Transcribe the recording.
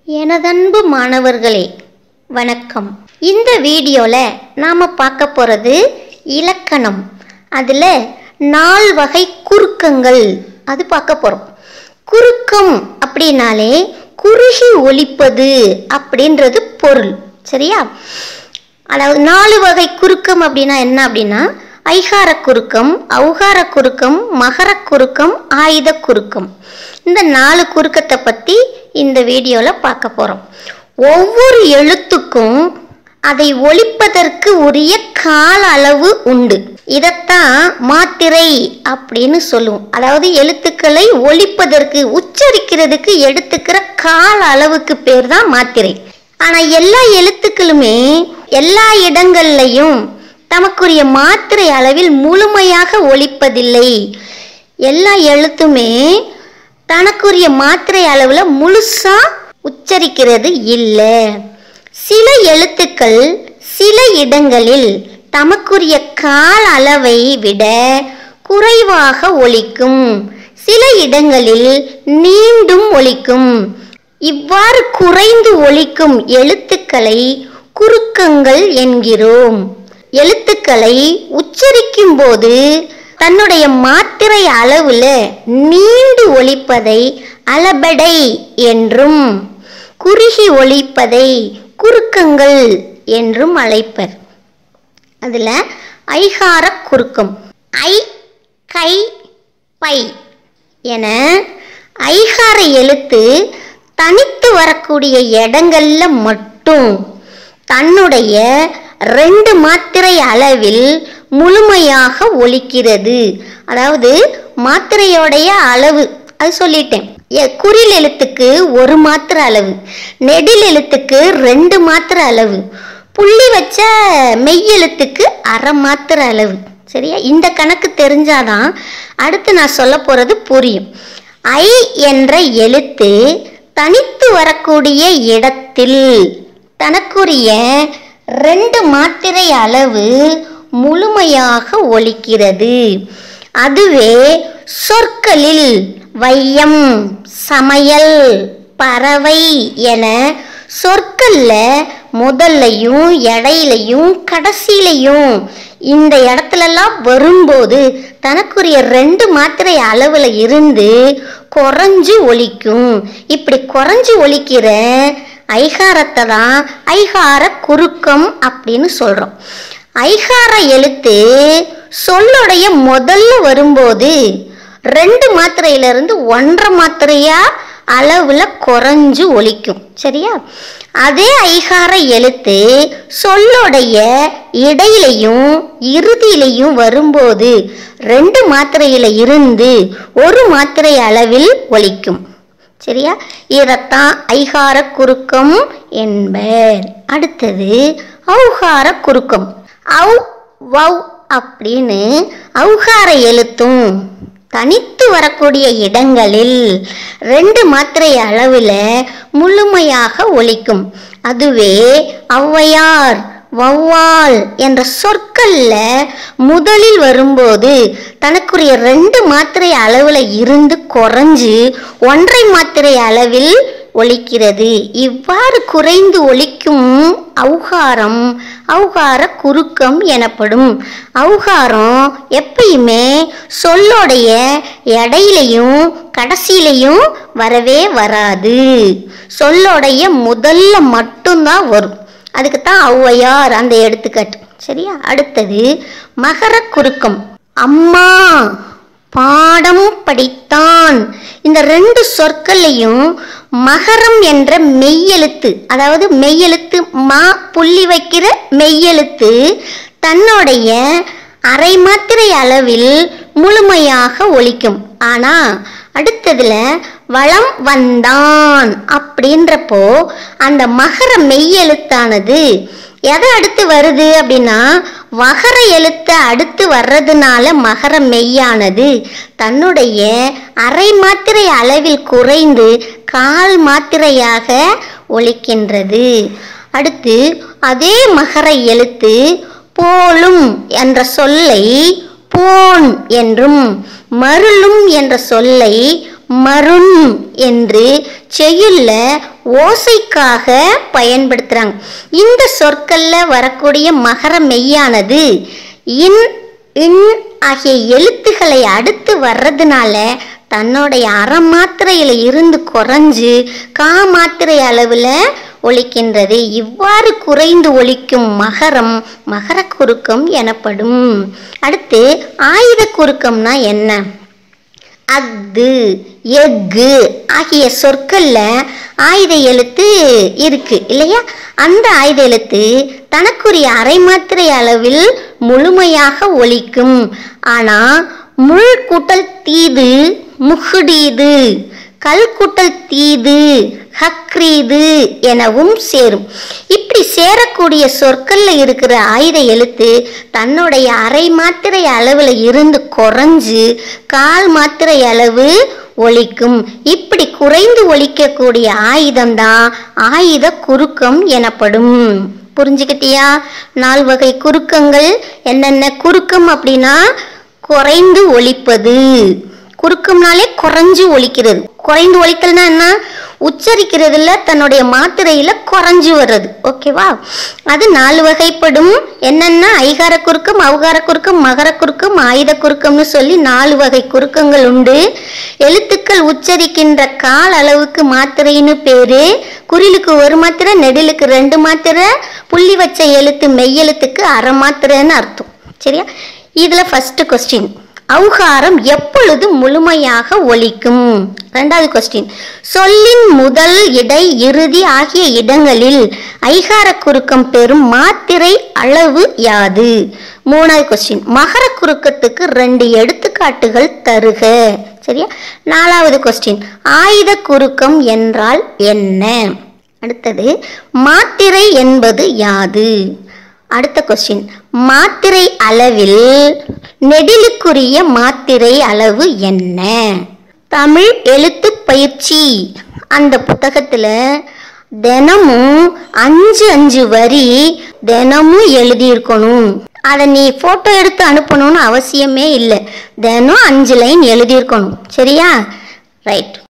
எனதன்பு மாணவர்களே வணக்கம் இந்த வீடியோவில் நாம் பார்க்க போகிறது இலக்கணம் அதில் நால் வகை குறுக்கங்கள் அது பார்க்க போகிறோம் குறுக்கம் அப்படின்னாலே குறுகி ஒலிப்பது அப்படின்றது பொருள் சரியா அதாவது நாலு வகை குறுக்கம் அப்படின்னா என்ன அப்படின்னா ஐகார குறுக்கம் ஔகார குறுக்கம் மகர குறுக்கம் ஆயுத குறுக்கம் இந்த நாலு குறுக்கத்தை பற்றி இந்த வீடியோவில் பார்க்க போகிறோம் ஒவ்வொரு எழுத்துக்கும் அதை ஒலிப்பதற்கு உரிய கால அளவு உண்டு இதைத்தான் மாத்திரை அப்படின்னு சொல்லுவோம் அதாவது எழுத்துக்களை ஒலிப்பதற்கு உச்சரிக்கிறதுக்கு எடுத்துக்கிற கால அளவுக்கு பேர் தான் மாத்திரை ஆனால் எல்லா எழுத்துக்களுமே எல்லா இடங்கள்லையும் தமக்குரிய மாத்திரை அளவில் முழுமையாக ஒலிப்பதில்லை எல்லா எழுத்துமே தனக்குரிய மாத்திரை அளவில் முழுசா உச்சரிக்கிறது இல்லை சில எழுத்துக்கள் சில இடங்களில் தமக்குரிய கால அளவை விட குறைவாக ஒலிக்கும் சில இடங்களில் நீண்டும் ஒலிக்கும் இவ்வாறு குறைந்து ஒலிக்கும் எழுத்துக்களை குறுக்கங்கள் என்கிறோம் எழுத்துக்களை உச்சரிக்கும் போது தன்னுடைய மாத்திரை அளவுல நீண்டு ஒலிப்பதை அளபடை என்றும் குறுகி ஒலிப்பதை குறுக்கங்கள் என்றும் அழைப்பர் அதில் ஐகார குறுக்கம் ஐ கை பை என ஐகார எழுத்து தனித்து வரக்கூடிய இடங்கள்ல மட்டும் தன்னுடைய ரெண்டு மாத்திரை அளவில் முழுமையாக ஒலிக்கிறது அதாவது மாத்திரையோடைய அளவு அது சொல்லிட்டேன் எ- குறில் எழுத்துக்கு ஒரு மாத்திரை அளவு நெடில் எழுத்துக்கு ரெண்டு மாத்திரை அளவு புள்ளி வச்ச மெய் எழுத்துக்கு அரை மாத்திரை அளவு சரியா இந்த கணக்கு தெரிஞ்சாதான் அடுத்து நான் சொல்ல போறது புரியும் ஐ என்ற எழுத்து தனித்து வரக்கூடிய இடத்தில் தனக்குரிய ரெண்டு மாத்திரை அளவு முழுமையாக ஒலிக்கிறது அதுவே சொற்களில் வையம் சமையல் பறவை என சொற்கள்ல முதல்லையும் இடையிலையும் கடைசியிலையும் இந்த இடத்துலலாம் வரும்போது தனக்குரிய ரெண்டு மாத்திரை அளவுல இருந்து குறைஞ்சு ஒலிக்கும் இப்படி குறைஞ்சு ஒலிக்கிற ஐகாரத்தை தான் ஐகார குறுக்கம் அப்படின்னு சொல்றோம் ஐகார எழுத்து சொல்லுடைய முதல்ல வரும்போது ரெண்டு மாத்திரையிலிருந்து ஒன்றரை மாத்திரையா அளவுல குறைஞ்சு ஒலிக்கும் சரியா அதே ஐகார எழுத்து சொல்லுடைய இடையிலையும் இறுதியிலையும் வரும்போது ரெண்டு மாத்திரையில இருந்து ஒரு மாத்திரை அளவில் ஒலிக்கும் சரியா இதைத்தான் ஐகார குறுக்கம் என்பர் அடுத்தது ஔகார குறுக்கம் ஔ வௌ அப்படின்னு ஔகார எழுத்தும் தனித்து வரக்கூடிய இடங்களில் ரெண்டு மாத்திரை அளவில் முழுமையாக ஒலிக்கும் அதுவே ஔவையார் வௌவால் என்ற சொற்கள்ல முதலில் வரும்போது தனக்குரிய ரெண்டு மாத்திரை அளவுல இருந்து குறைஞ்சு ஒன்றை மாத்திரை அளவில் ஒலிக்கிறது இவ்வாறு குறைந்து ஒலிக்கும் ஔகாரம் ஔகார குறுக்கம் எனப்படும் ஔகாரம் எப்பயுமே சொல்லோடைய இடையிலையும் கடைசியிலையும் வரவே வராது சொல்லோடைய முதல்ல மட்டும்தான் வரும் அதுக்கு தான் ஔவையார் அந்த எடுத்துக்காட்டு சரியா அடுத்தது மகர குறுக்கம் அம்மா பாடம் படித்தான் இந்த ரெண்டு சொற்களையும் மகரம் என்ற மெய்யெழுத்து அதாவது மெய்யெழுத்து மா புள்ளி வைக்கிற மெய்யெழுத்து தன்னுடைய அரை மாத்திரை அளவில் முழுமையாக ஒலிக்கும் ஆனா அடுத்ததுல வளம் வந்தான் அப்படின்றப்போ அந்த மகர மெய்யெழுத்தானது எதை அடுத்து வருது அப்படின்னா வகர எழுத்து அடுத்து வர்றதுனால மகர மெய்யானது தன்னுடைய அரை மாத்திரை அளவில் குறைந்து கால் மாத்திரையாக ஒலிக்கின்றது அடுத்து அதே மகர எழுத்து போலும் என்ற சொல்லை போன் என்றும் மருளும் என்ற சொல்லை மருண் என்று செய்யுள்ள ஓசைக்காக பயன்படுத்துறாங்க இந்த சொற்கள்ல வரக்கூடிய மகர மெய்யானது இன் இன் ஆகிய எழுத்துக்களை அடுத்து வர்றதுனால தன்னுடைய அரை மாத்திரையில இருந்து குறைஞ்சு கா மாத்திரை அளவில் ஒலிக்கின்றது இவ்வாறு குறைந்து ஒலிக்கும் மகரம் மகர குறுக்கம் எனப்படும் அடுத்து ஆயுத குறுக்கம்னா என்ன அஃது எஃகு ஆகிய சொற்கள்ல ஆயுத எழுத்து இருக்கு இல்லையா அந்த ஆயுத எழுத்து தனக்குரிய அரை மாத்திரை அளவில் முழுமையாக ஒலிக்கும் ஆனா முள் கூட்டல் தீது முகுடீது கல் கூட்டல் தீது ஹக்ரீது எனவும் சேரும் இப்படி சேரக்கூடிய சொற்கள்ல இருக்கிற ஆயுத எழுத்து தன்னுடைய அரை மாத்திரை அளவில் இருந்து குறைஞ்சு கால் மாத்திரை அளவு ஒலிக்கும் இப்படி குறைந்து ஒலிக்கக்கூடிய ஆயுதம்தான் ஆயுத குறுக்கம் எனப்படும் புரிஞ்சுக்கிட்டியா நால் வகை குறுக்கங்கள் என்னென்ன குறுக்கம் அப்படின்னா குறைந்து ஒலிப்பது குறுக்கம்னாலே குறைஞ்சு ஒலிக்கிறது குறைந்து ஒலித்தல்னா என்ன உச்சரிக்கிறதுல தன்னுடைய மாத்திரையில குறைஞ்சு வர்றது ஓகேவா அது நாலு வகைப்படும் என்னென்ன ஐகார குறுக்கம் அவகார குறுக்கம் மகர குறுக்கம் ஆயுத குறுக்கம்னு சொல்லி நாலு வகை குறுக்கங்கள் உண்டு எழுத்துக்கள் உச்சரிக்கின்ற கால அளவுக்கு மாத்திரைன்னு பேரு குறிலுக்கு ஒரு மாத்திரை நெடிலுக்கு ரெண்டு மாத்திரை புள்ளி வச்ச எழுத்து மெய்யெழுத்துக்கு அரை மாத்திரைன்னு அர்த்தம் சரியா இதுல ஃபர்ஸ்ட் கொஸ்டின் அவுகாரம் எப்பொழுது முழுமையாக ஒலிக்கும் ரெண்டாவது கொஸ்டின் சொல்லின் முதல் இடை இறுதி ஆகிய இடங்களில் ஐகார குறுக்கம் பெறும் மாத்திரை அளவு யாது மூணாவது கொஸ்டின் மகர குறுக்கத்துக்கு ரெண்டு எடுத்துக்காட்டுகள் தருக சரியா நாலாவது கொஸ்டின் ஆயுத குறுக்கம் என்றால் என்ன அடுத்தது மாத்திரை என்பது யாது அடுத்த கொஸ்டின் மாத்திரை அளவில் நெடிலுக்குரிய மாத்திரை அளவு என்ன தமிழ் எழுத்து பயிற்சி அந்த புத்தகத்துல தினமும் அஞ்சு அஞ்சு வரி தினமும் எழுதியிருக்கணும் அதை நீ போட்டோ எடுத்து அனுப்பணும்னு அவசியமே இல்லை தினம் அஞ்சு லைன் எழுதியிருக்கணும் சரியா ரைட்